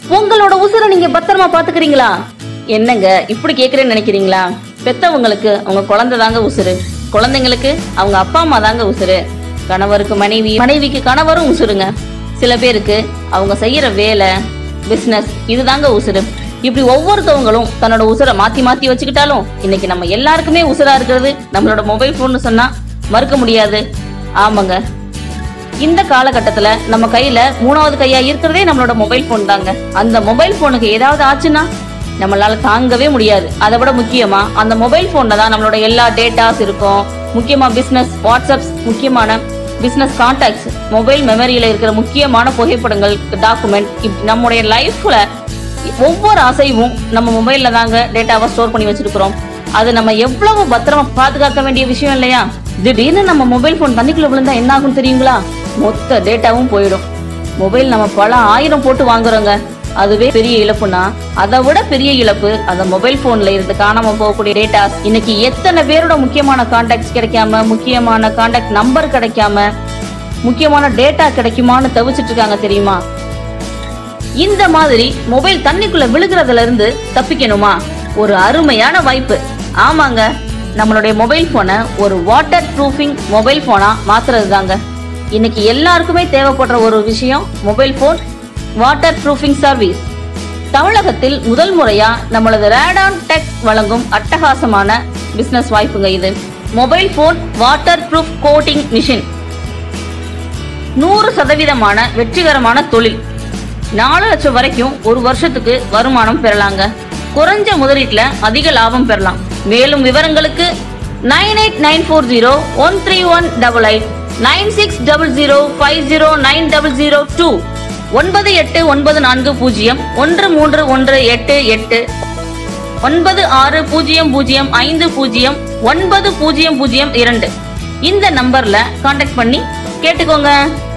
உங்களோட உசுரை நீங்க பத்திரமா பாத்துக்கிறீங்களா என்னங்க இப்படி கேக்குறேன்னு நினைக்கிறீங்களா பெத்தவங்களுக்கு அவங்க குழந்தை தாங்க உசுரு குழந்தைங்களுக்கு அவங்க அப்பா அம்மா தாங்க உசுரு கணவருக்கு மனைவி மனைவிக்கு கணவரும் உசுருங்க சில பேருக்கு அவங்க செய்யற வேலை பிசினஸ் இதுதாங்க உசுரு இப்படி ஒவ்வொருத்தவங்களும் தன்னோட உசுரை மாத்தி மாத்தி வச்சுக்கிட்டாலும் இன்னைக்கு நம்ம எல்லாருக்குமே உசுரா இருக்கிறது நம்மளோட மொபைல் போன்னு சொன்னா மறுக்க முடியாது ஆமாங்க இந்த காலகட்டத்துல நம்ம கையில மூணாவது கையா இருக்கிறதே நம்மளோட மொபைல் போன் தாங்க அந்த மொபைல் போனுக்கு ஏதாவது ஆச்சுன்னா நம்மளால தாங்கவே முடியாது அதை விட முக்கியமா அந்த மொபைல் போன்ல தான் நம்மளோட எல்லா டேட்டாஸ் இருக்கும் முக்கியமா பிசினஸ் வாட்ஸ்அப்ஸ் முக்கியமான பிசினஸ் கான்டாக்ட்ஸ் மொபைல் மெமரியில இருக்கிற முக்கியமான புகைப்படங்கள் டாக்குமெண்ட் நம்முடைய லைஃப்ல ஒவ்வொரு அசைவும் நம்ம மொபைல்ல தாங்க டேட்டாவை ஸ்டோர் பண்ணி வச்சிருக்கிறோம் அது நம்ம எவ்வளவு பத்திரமா பாதுகாக்க வேண்டிய விஷயம் இல்லையா திடீர்னு நம்ம மொபைல் போன் தண்ணிக்குள்ள விழுந்தா என்ன ஆகும் தெரியுங்களா மொத்த டேட்டாவும் போயிடும் மொபைல் நம்ம பல ஆயிரம் போட்டு வாங்குறோங்க அதுவே பெரிய இழப்புனா அதை விட பெரிய இழப்பு அந்த மொபைல் போன்ல இருந்து காணாம போகக்கூடிய டேட்டாஸ் இன்னைக்கு எத்தனை பேரோட முக்கியமான கான்டாக்ட்ஸ் கிடைக்காம முக்கியமான கான்டாக்ட் நம்பர் கிடைக்காம முக்கியமான டேட்டா கிடைக்குமான்னு தவிச்சிட்டு இருக்காங்க தெரியுமா இந்த மாதிரி மொபைல் தண்ணிக்குள்ள விழுகிறதுல இருந்து தப்பிக்கணுமா ஒரு அருமையான வாய்ப்பு ஆமாங்க நம்மளுடைய மொபைல் போனை ஒரு வாட்டர் ப்ரூஃபிங் மொபைல் போனா மாத்துறது தாங்க இன்னைக்கு எல்லாருக்குமே தேவைப்படுற ஒரு விஷயம் mobile phone waterproofing service தமிழகத்தில் முதல் முறையா நம்மளது ரேடான் டெக் வழங்கும் அட்டகாசமான பிசினஸ் வாய்ப்புங்க இது mobile phone waterproof coating machine நூறு சதவீதமான வெற்றிகரமான தொழில் நாலு லட்சம் வரைக்கும் ஒரு வருஷத்துக்கு வருமானம் பெறலாங்க குறைஞ்ச முதலீட்டுல அதிக லாபம் பெறலாம் மேலும் விவரங்களுக்கு nine eight nine four zero one three one double eight nine six double zero five zero nine double zero two ஒன்பது எட்டு ஒன்பது நான்கு பூஜ்ஜியம் ஒன்று மூன்று ஒன்று எட்டு எட்டு ஒன்பது ஆறு பூஜ்ஜியம் பூஜ்ஜியம் ஐந்து பூஜ்ஜியம் ஒன்பது பூஜ்ஜியம் பூஜ்ஜியம் இரண்டு இந்த நம்பர்ல காண்டாக்ட் பண்ணி கேட்டுக்கோங்க